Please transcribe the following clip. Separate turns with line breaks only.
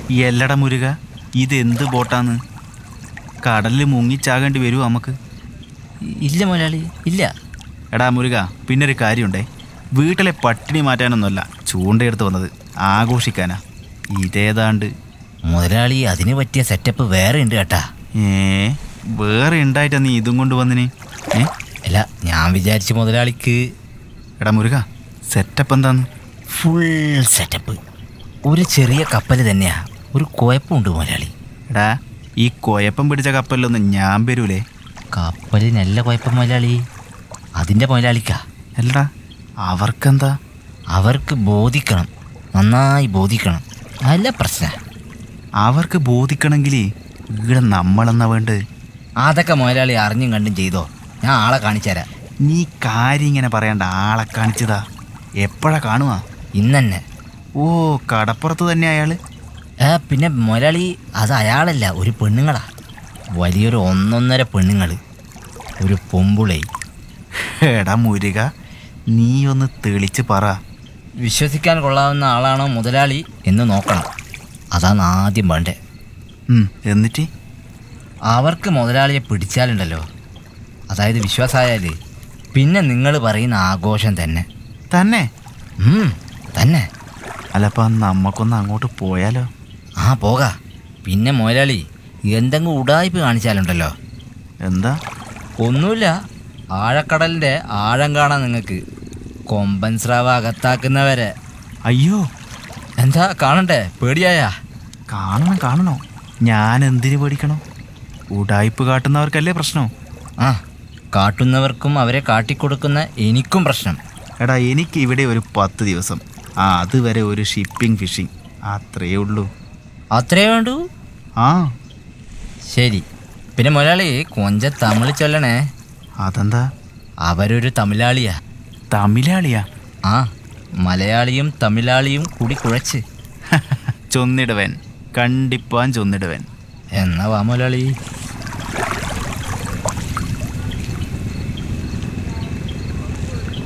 എല്ലട മുരുക ഇതെന്ത് ബോട്ടാന്ന് കടലിൽ മുങ്ങിച്ചാകേണ്ടി വരുമോ നമുക്ക്
ഇല്ല മുതലാളി ഇല്ല
എടാ മുരുക പിന്നെ ഒരു കാര്യമുണ്ടേ വീട്ടിലെ പട്ടിണി മാറ്റാനൊന്നുമല്ല ചൂണ്ടയെടുത്ത് വന്നത് ആഘോഷിക്കാനാ ഇതേതാണ്ട്
മുതലാളി അതിന് പറ്റിയ സെറ്റപ്പ് വേറെ ഉണ്ട് കേട്ടാ
ഏ വേറെ ഉണ്ടായിട്ടാ നീ ഇതും കൊണ്ട് വന്നിന് ഏ
അല്ല ഞാൻ വിചാരിച്ചു മുതലാളിക്ക്
എടാ മുരുക സെറ്റപ്പ് എന്താന്ന്
ഫുൾ സെറ്റപ്പ് ഒരു ചെറിയ കപ്പൽ തന്നെയാ ഒരു കുഴപ്പമുണ്ട് മുതലാളി
എടാ ഈ കുഴപ്പം പിടിച്ച കപ്പലിലൊന്നും ഞാൻ വരൂലേ
കപ്പലിനല്ല കുഴപ്പം മുതലാളി അതിൻ്റെ മുതലാളിക്കാ
അല്ലടാ അവർക്കെന്താ
അവർക്ക് ബോധിക്കണം നന്നായി ബോധിക്കണം നല്ല പ്രശ്നം
അവർക്ക് ബോധിക്കണമെങ്കിൽ ഇവിടെ നമ്മളെന്നാ വേണ്ടത്
അതൊക്കെ മുതലാളി അറിഞ്ഞും കണ്ടും ചെയ്തോ ഞാൻ ആളെ കാണിച്ചുതരാം
നീ കാര്യം ഇങ്ങനെ പറയണ്ട ആളെ കാണിച്ചതാ എപ്പോഴാ കാണുക
ഇന്നെന്നെ
ഓ കടപ്പുറത്ത് തന്നെ അയാള്
ആ പിന്നെ മുതലാളി അത് അയാളല്ല ഒരു പെണ്ണുങ്ങളാ വലിയൊരു ഒന്നൊന്നര പെണ്ണുങ്ങൾ ഒരു പൊമ്പുളേ
എടാ മുരുക നീ ഒന്ന് തെളിച്ച് പറ
വിശ്വസിക്കാൻ കൊള്ളാവുന്ന ആളാണോ മുതലാളി എന്ന് നോക്കണം അതാണ് ആദ്യം വേണ്ടേ
ഉം, എന്നിട്ട്
അവർക്ക് മുതലാളിയെ പിടിച്ചാലുണ്ടല്ലോ അതായത് വിശ്വാസമായാൽ പിന്നെ നിങ്ങൾ പറയുന്ന ആഘോഷം തന്നെ
തന്നെ
ഉം, തന്നെ
അല്ലപ്പ നമ്മക്കൊന്ന് അങ്ങോട്ട് പോയാലോ
ആ പോകാ പിന്നെ മുതലാളി എന്തെങ്കിലും ഉടായ്പ കാണിച്ചാലുണ്ടല്ലോ
എന്താ
ഒന്നുമില്ല ആഴക്കടലിൻ്റെ ആഴം കാണാൻ നിങ്ങൾക്ക് കൊമ്പൻ സ്രാവ് അകത്താക്കുന്നവരെ
അയ്യോ
എന്താ കാണണ്ടേ പേടിയായാ
കാണണം കാണണോ ഞാൻ എന്തിനു പേടിക്കണോ ഉടായ്പ് കാട്ടുന്നവർക്കല്ലേ പ്രശ്നം
ആ കാട്ടുന്നവർക്കും അവരെ കാട്ടിക്കൊടുക്കുന്ന എനിക്കും പ്രശ്നം
എടാ എനിക്ക് ഇവിടെ ഒരു പത്ത് ദിവസം ആ അതുവരെ ഒരു ഷിപ്പിംഗ് ഫിഷിംഗ് അത്രയേ ഉള്ളൂ
അത്രേ വേണ്ടൂ
ആ
ശരി പിന്നെ മുതലാളി കൊഞ്ച തമിഴ് ചൊല്ലണേ
അതെന്താ
അവരൊരു തമിഴാളിയാ
തമിഴാളിയാ
ആ മലയാളിയും തമിഴാളിയും കൂടി കുഴച്ച്
ചൊന്നിടുവൻ കണ്ടിപ്പാൻ ചൊന്നിടുവൻ
എന്നാ വാ മുതലാളി